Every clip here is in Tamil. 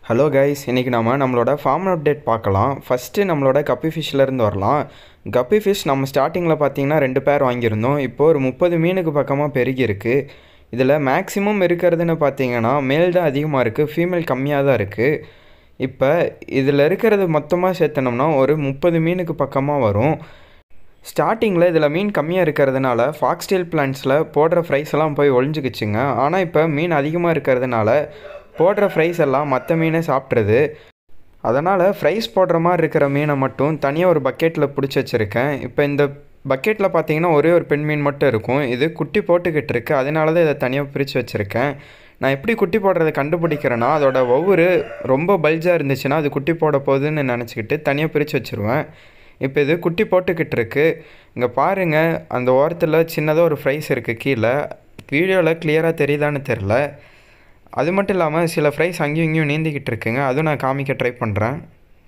ஹலோ கைஸ் இன்றைக்கி நம்ம நம்மளோட ஃபார்ம் அப்டேட் பார்க்கலாம் ஃபஸ்ட்டு நம்மளோட கப்பி ஃபிஷ்லேருந்து வரலாம் கப்பி ஃபிஷ் நம்ம ஸ்டார்டிங்கில் பார்த்தீங்கன்னா ரெண்டு பேர் வாங்கியிருந்தோம் இப்போது ஒரு முப்பது மீனுக்கு பக்கமாக பெருகி இருக்குது இதில் மேக்ஸிமம் இருக்கிறதுன்னு பார்த்தீங்கன்னா மேல் தான் அதிகமாக இருக்குது ஃபீமேல் கம்மியாக தான் இருக்குது இப்போ இதில் இருக்கிறது மொத்தமாக சேர்த்தனோம்னா ஒரு முப்பது மீனுக்கு பக்கமாக வரும் ஸ்டார்டிங்கில் இதில் மீன் கம்மியாக இருக்கிறதுனால ஃபாக்ஸ்டெயில் பிளான்ஸில் போடுற ஃப்ரைஸ் எல்லாம் போய் ஒழிஞ்சுக்கிச்சுங்க ஆனால் இப்போ மீன் அதிகமாக இருக்கிறதுனால போடுற ஃப்ரைஸ் எல்லாம் மற்ற மீனை சாப்பிட்றது அதனால் ஃப்ரைஸ் போடுற மாதிரி இருக்கிற மீனை மட்டும் தனியாக ஒரு பக்கெட்டில் பிடிச்சி வச்சுருக்கேன் இப்போ இந்த பக்கெட்டில் பார்த்தீங்கன்னா ஒரே ஒரு பெண் மீன் மட்டும் இருக்கும் இது குட்டி போட்டுக்கிட்டு இருக்கு அதனால தான் இதை தனியாக பிரித்து வச்சுருக்கேன் நான் எப்படி குட்டி போடுறதை கண்டுபிடிக்கிறேன்னா அதோட ஒவ்வொரு ரொம்ப பல்ஜாக இருந்துச்சுன்னா அது குட்டி போட போகுதுன்னு நினச்சிக்கிட்டு தனியாக பிரித்து வச்சுருவேன் இப்போ இது குட்டி போட்டுக்கிட்டு இருக்கு இங்கே பாருங்கள் அந்த ஓரத்தில் சின்னதாக ஒரு ஃப்ரைஸ் இருக்குது கீழே வீடியோவில் கிளியராக தெரியுதான்னு தெரில அது மட்டும் இல்லாமல் சில ஃப்ரைஸ் அங்கேயும் இங்கேயும் நீந்திக்கிட்டு இருக்குங்க அதுவும் நான் காமிக்க ட்ரை பண்ணுறேன்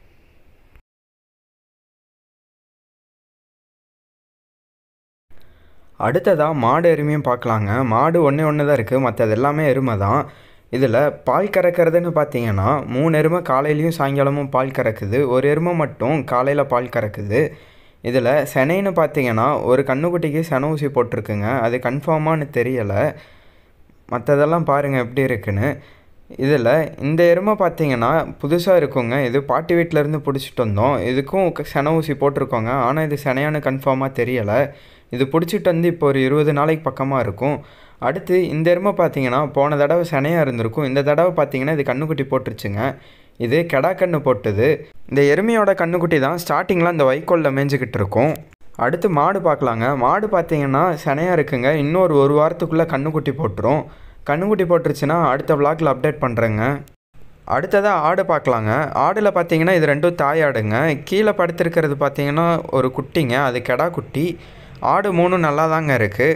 அடுத்ததாக மாடு எருமையும் பார்க்கலாங்க மாடு ஒன்றே ஒன்று தான் இருக்குது மற்றது எல்லாமே எருமை தான் இதில் பால் கறக்கிறதுன்னு பார்த்தீங்கன்னா மூணு எருமை காலையிலையும் சாயங்காலமும் பால் கறக்குது ஒரு எருமை மட்டும் காலையில் பால் கறக்குது இதில் செனைன்னு பார்த்தீங்கன்னா ஒரு கண்ணுக்குட்டிக்கு செனை ஊசி போட்டிருக்குங்க அது கன்ஃபார்மானு தெரியலை மற்றதெல்லாம் பாருங்கள் எப்படி இருக்குன்னு இதில் இந்த எருமை பார்த்தீங்கன்னா புதுசாக இருக்குங்க இது பாட்டி வீட்டிலேருந்து பிடிச்சிட்டு வந்தோம் இதுக்கும் செனை ஊசி போட்டிருக்கோங்க ஆனால் இது செனையானு கன்ஃபார்மாக தெரியலை இது பிடிச்சிட்டு வந்து இப்போ ஒரு இருபது நாளைக்கு பக்கமாக இருக்கும் அடுத்து இந்த எருமை பார்த்தீங்கன்னா போன தடவை செனையாக இருந்திருக்கும் இந்த தடவை பார்த்தீங்கன்னா இது கண்ணுக்குட்டி போட்டுருச்சுங்க இது கெடா கண்ணு போட்டுது இந்த எருமையோட கண்ணுக்குட்டி தான் ஸ்டார்டிங்கில் அந்த வைக்கோலில் மேய்ஞ்சிக்கிட்டு இருக்கும் அடுத்து மாடு பார்க்கலாங்க மாடு பார்த்தீங்கன்னா செனையாக இருக்குங்க இன்னொரு ஒரு வாரத்துக்குள்ளே கண்ணுக்குட்டி போட்டுரும் கண்ணுக்குட்டி போட்டுருச்சுன்னா அடுத்த விளாக்கில் அப்டேட் பண்ணுறேங்க அடுத்ததாக ஆடு பார்க்கலாங்க ஆடில் பார்த்தீங்கன்னா இது ரெண்டும் தாயாடுங்க கீழே படுத்திருக்கிறது பார்த்தீங்கன்னா ஒரு குட்டிங்க அது கெடா குட்டி ஆடு மூணும் நல்லா தாங்க இருக்குது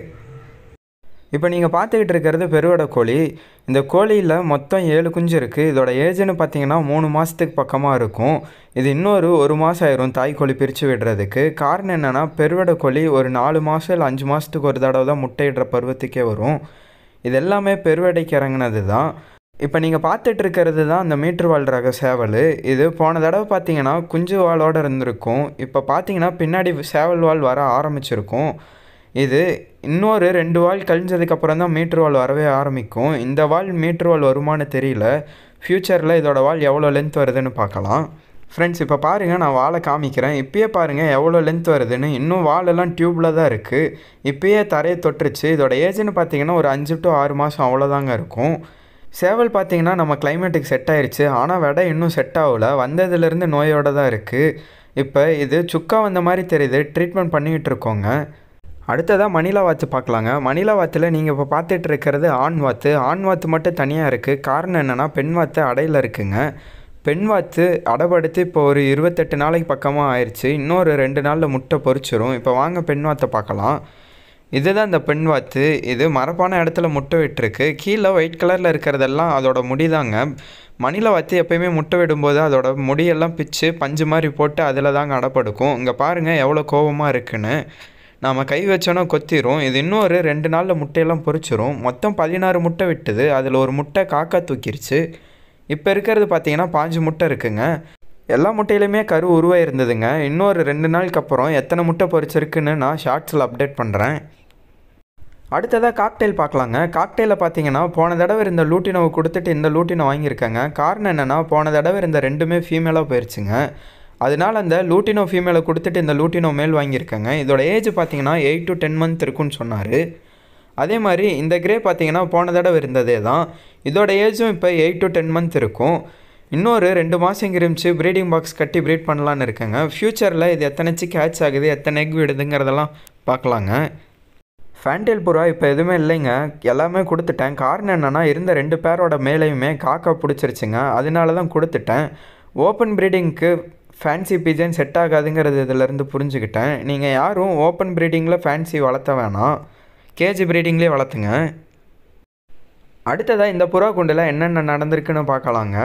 இப்போ நீங்கள் பார்த்துக்கிட்டு இருக்கிறது பெருவடை கோழி இந்த கோழியில் மொத்தம் ஏழு குஞ்சு இருக்குது இதோட ஏஜ்னு பார்த்தீங்கன்னா மூணு மாதத்துக்கு பக்கமாக இருக்கும் இது இன்னொரு ஒரு மாதம் ஆயிரும் தாய் கோழி பிரித்து விடுறதுக்கு காரணம் என்னென்னா பெருவடை கோழி ஒரு நாலு மாதம் இல்லை அஞ்சு மாதத்துக்கு ஒரு தடவை தான் முட்டையிடுற பருவத்துக்கே வரும் இது எல்லாமே பெருவடைக்கு இறங்கினது தான் இப்போ நீங்கள் பார்த்துட்டு இருக்கிறது தான் அந்த மீட்ரு வால் ரக சேவல் இது போன தடவை பார்த்தீங்கன்னா குஞ்சு வாலோடு இருந்திருக்கும் இப்போ பார்த்தீங்கன்னா பின்னாடி சேவல் வால் வர ஆரம்பிச்சிருக்கும் இது இன்னொரு ரெண்டு வால் கழிஞ்சதுக்கப்புறம் தான் மீட்ரு வால் வரவே ஆரம்பிக்கும் இந்த வால் மீட்ரு வால் வருமானு தெரியல ஃப்யூச்சரில் இதோட வால் எவ்வளோ லென்த் வருதுன்னு பார்க்கலாம் ஃப்ரெண்ட்ஸ் இப்போ பாருங்கள் நான் வாழை காமிக்கிறேன் இப்பயே பாருங்கள் எவ்வளோ லென்த் வருதுன்னு இன்னும் வாலெல்லாம் டியூப்பில் தான் இருக்குது இப்பயே தரையை தொட்டுருச்சு இதோட ஏஜ்னு பார்த்தீங்கன்னா ஒரு அஞ்சு டு ஆறு மாதம் அவ்வளோதாங்க இருக்கும் சேவல் பார்த்தீங்கன்னா நம்ம கிளைமேட்டுக்கு செட் ஆயிடுச்சு ஆனால் விடை இன்னும் செட் ஆகல வந்ததுலேருந்து நோயோடு தான் இருக்குது இப்போ இது சுக்கா வந்த மாதிரி தெரியுது ட்ரீட்மெண்ட் பண்ணிக்கிட்டு இருக்கோங்க அடுத்ததாக மணிலா வாத்து பார்க்கலாங்க மணிலா வாத்தில் நீங்கள் இப்போ பார்த்துட்டு இருக்கிறது ஆண் வாத்து ஆண் வாத்து மட்டும் தனியாக இருக்குது காரணம் என்னென்னா பெண் வாத்து அடையில் இருக்குங்க பெண் வாத்து அடைப்படுத்து இப்போ ஒரு இருபத்தெட்டு நாளைக்கு பக்கமாக ஆயிடுச்சு இன்னொரு ரெண்டு நாளில் முட்டை பொறிச்சிரும் இப்போ வாங்க பெண் வாத்தை பார்க்கலாம் இதுதான் இந்த பெண் வாத்து இது மரப்பான இடத்துல முட்டை விட்டுருக்கு கீழே ஒயிட் கலரில் இருக்கிறதெல்லாம் அதோட முடிதாங்க மணில வாத்து எப்பயுமே முட்டை விடும்போது அதோட முடியெல்லாம் பிச்சு பஞ்சு மாதிரி போட்டு அதில் தாங்க அடைப்படுக்கும் இங்கே பாருங்கள் எவ்வளோ கோபமாக இருக்குன்னு நாம் கை வச்சோன்னா கொத்திரும் இது இன்னொரு ரெண்டு நாளில் முட்டையெல்லாம் பொறிச்சிரும் மொத்தம் பதினாறு முட்டை விட்டுது அதில் ஒரு முட்டை காக்கா தூக்கிருச்சு இப்போ இருக்கிறது பார்த்தீங்கன்னா பாஞ்சு முட்டை இருக்குங்க எல்லா முட்டையிலுமே கரு உருவாக இருந்ததுங்க இன்னொரு ரெண்டு நாளுக்கு அப்புறம் எத்தனை முட்டை பொறிச்சிருக்குன்னு நான் ஷார்ட்ஸில் அப்டேட் பண்ணுறேன் அடுத்ததாக காக்டெயில் பார்க்கலாங்க காக்டெயிலில் பார்த்தீங்கன்னா போன தடவை இருந்த லூட்டினோவை கொடுத்துட்டு இந்த லூட்டினோ வாங்கியிருக்காங்க காரணம் என்னென்னா போன தடவை இருந்த ரெண்டுமே ஃபீமேலாக போயிடுச்சுங்க அதனால் அந்த லூட்டினோ ஃபீமேலை கொடுத்துட்டு இந்த லூட்டினோ மேல் வாங்கியிருக்காங்க இதோட ஏஜ் பார்த்தீங்கன்னா எயிட் டு டென் மந்த் இருக்குன்னு சொன்னார் அதே மாதிரி இந்த கிரே பார்த்தீங்கன்னா போன தடவை இருந்ததே தான் இதோட ஏஜும் இப்போ எயிட் டு டென் மந்த் இருக்கும் இன்னொரு ரெண்டு மாதம் இருந்துச்சு ப்ரீடிங் பாக்ஸ் கட்டி ப்ரீட் பண்ணலான்னு இருக்கேங்க ஃப்யூச்சரில் இது எத்தனை சிக் ஹேட்ச் ஆகுது எத்தனை எக் விடுதுங்கிறதெல்லாம் பார்க்கலாங்க ஃபேண்டெயில் புறா இப்போ எதுவுமே இல்லைங்க எல்லாமே கொடுத்துட்டேன் காரணம் என்னென்னா இருந்த ரெண்டு பேரோட மேலேயுமே காக்கா பிடிச்சிருச்சுங்க அதனால தான் கொடுத்துட்டேன் ஓப்பன் ப்ரீடிங்க்கு ஃபேன்சி பீஜன் செட் ஆகாதுங்கிறது இதிலேருந்து புரிஞ்சுக்கிட்டேன் நீங்கள் யாரும் ஓப்பன் ப்ரீடிங்கில் ஃபேன்சி வளர்த்த வேணாம் கேஜி ப்ரீடிங்லேயே வளர்த்துங்க அடுத்ததாக இந்த புறா குண்டில் என்னென்ன நடந்திருக்குன்னு பார்க்கலாங்க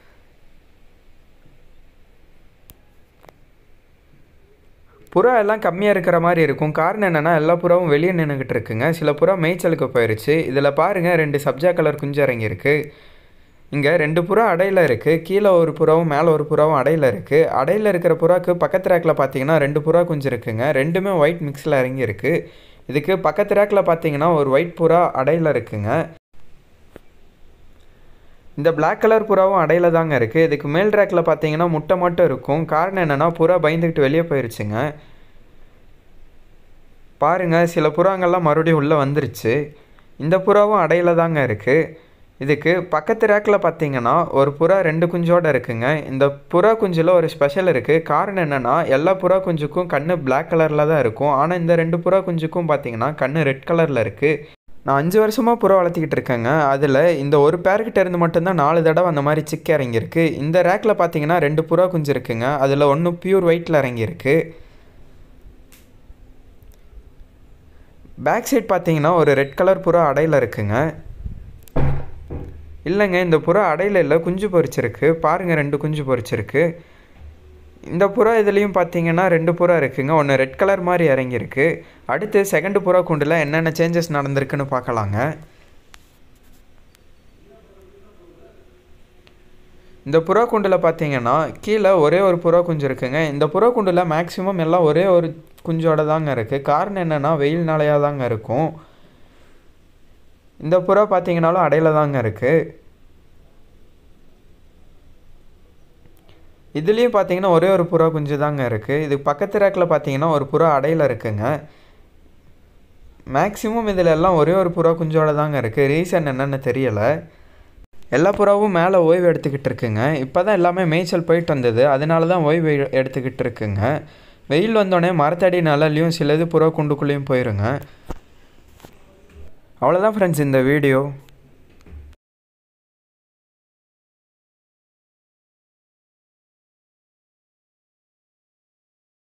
புறா எல்லாம் கம்மியாக இருக்கிற மாதிரி இருக்கும் காரணம் என்னென்னா எல்லா புறாவும் வெளியே நின்றுக்கிட்டு இருக்குங்க சில புறா மேய்ச்சலுக்கு போயிடுச்சு இதில் பாருங்கள் ரெண்டு சப்ஜா கலர் குஞ்சு இறங்கியிருக்கு இங்கே ரெண்டு புறா அடையில் இருக்குது கீழே ஒரு புறாவும் மேலே ஒரு புறாவும் அடையில் இருக்குது அடையில் இருக்கிற புறாக்கு பக்கத்து ரேக்கில் பார்த்தீங்கன்னா ரெண்டு புறா குஞ்சு இருக்குங்க ரெண்டுமே ஒயிட் மிக்ஸில் இறங்கி இருக்கு இதுக்கு பக்கத்து ரேக்கில் பார்த்தீங்கன்னா ஒரு ஒயிட் புறா அடையில் இருக்குங்க இந்த Black கலர் புறாவும் அடையில் தாங்க இருக்குது இதுக்கு மேல் ரேக்கில் பார்த்தீங்கன்னா முட்டை மட்டும் இருக்கும் காரணம் என்னென்னா புறா பயந்துக்கிட்டு வெளியே போயிருச்சுங்க பாருங்க சில புறாங்கள்லாம் மறுபடியும் உள்ளே வந்துருச்சு இந்த புறாவும் அடையில் தாங்க இருக்குது இதுக்கு பக்கத்து ரேக்கில் பார்த்தீங்கன்னா ஒரு புறா ரெண்டு குஞ்சோட இருக்குங்க இந்த புறா குஞ்சில் ஒரு ஸ்பெஷல் இருக்குது காரணம் என்னென்னா எல்லா புறா குஞ்சுக்கும் கண்ணு Black கலரில் தான் இருக்கும் ஆனால் இந்த ரெண்டு புறா குஞ்சுக்கும் பார்த்தீங்கன்னா கண்ணு ரெட் கலரில் இருக்குது நான் அஞ்சு வருஷமாக புறா வளர்த்திக்கிட்டு இருக்கேங்க அதில் இந்த ஒரு பேர்கிட்ட இருந்து மட்டும்தான் நாலு தடவை அந்த மாதிரி சிக்க இறங்கியிருக்கு இந்த ரேக்கில் பார்த்தீங்கன்னா ரெண்டு புறா குஞ்சு இருக்குங்க அதில் ஒன்று பியூர் ஒயிட்டில் இறங்கியிருக்கு பேக் சைட் பார்த்தீங்கன்னா ஒரு ரெட் கலர் புறா அடையில் இருக்குங்க இல்லைங்க இந்த புறா அடையில் இல்லை குஞ்சு பொரிச்சிருக்கு பாருங்கள் ரெண்டு குஞ்சு பொரிச்சிருக்கு இந்த புறா இதுலேயும் பார்த்தீங்கன்னா ரெண்டு புறா இருக்குங்க ஒன்று ரெட் கலர் மாதிரி இறங்கியிருக்கு அடுத்து செகண்ட் புறா கூண்டில் என்னென்ன சேஞ்சஸ் நடந்திருக்குன்னு பார்க்கலாங்க இந்த புறா கூண்டில் பார்த்தீங்கன்னா கீழே ஒரே ஒரு புறா குஞ்சு இருக்குங்க இந்த புறா கூண்டில் மேக்ஸிமம் எல்லாம் ஒரே ஒரு குஞ்சோட தாங்க இருக்குது காரணம் என்னென்னா வெயில்னாலையாக தாங்க இருக்கும் இந்த புறா பார்த்தீங்கன்னாலும் அடையில் தாங்க இருக்குது இதுலேயும் பார்த்தீங்கன்னா ஒரே ஒரு புறா குஞ்சு தாங்க இருக்குது இது பக்கத்து ரேக்கில் பார்த்தீங்கன்னா ஒரு புறா அடையில் இருக்குங்க மேக்ஸிமம் இதில் எல்லாம் ஒரே ஒரு புறா குஞ்சோட தாங்க இருக்குது ரீசன் என்னென்னு தெரியலை எல்லா புறாவும் மேலே ஓய்வு எடுத்துக்கிட்டு இருக்குங்க இப்போ தான் எல்லாமே மேய்ச்சல் போயிட்டு வந்தது அதனால தான் ஓய்வு எ- எடுத்துக்கிட்டு இருக்குங்க வெயில் வந்தோடனே மரத்தடி நிழல்லையும் சிலது புறா குண்டுக்குள்ளேயும் போயிருங்க அவ்வளோதான் ஃப்ரெண்ட்ஸ் இந்த வீடியோ